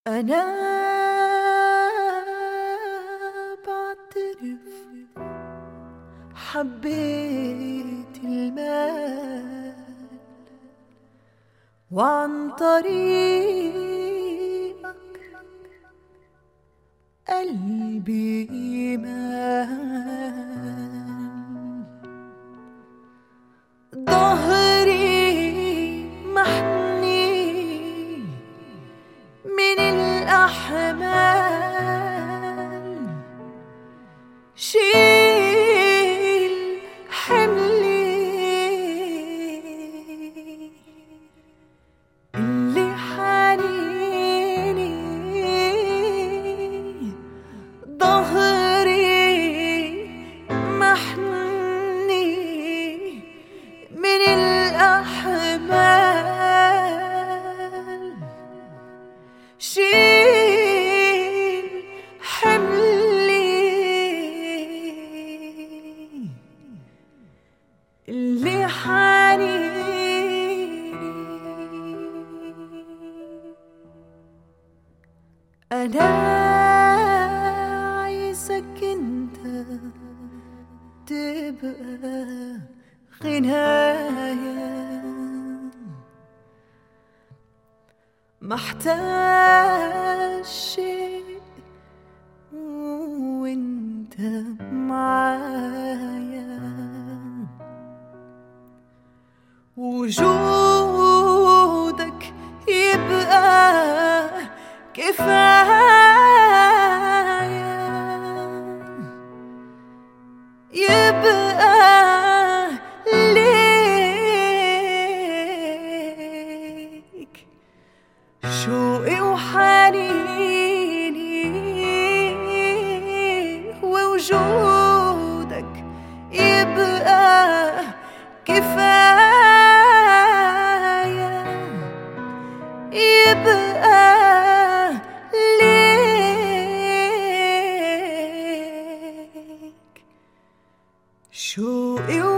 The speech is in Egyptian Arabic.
أنا بعترف حبيت المال وعن طريقك قلبي مال ظهري محني من الأحمال شيل حملي اللي حنيني ظهري محني من الأحمال شيل حملي اللي حنيني أنا عايزك انت تبقى غنايا محتاج شيء وانت معايا وجودك يبقى كفاية يبقى ليك شوقي وحنيني ووجودك يبقى كفاية يبقى ليك شوقي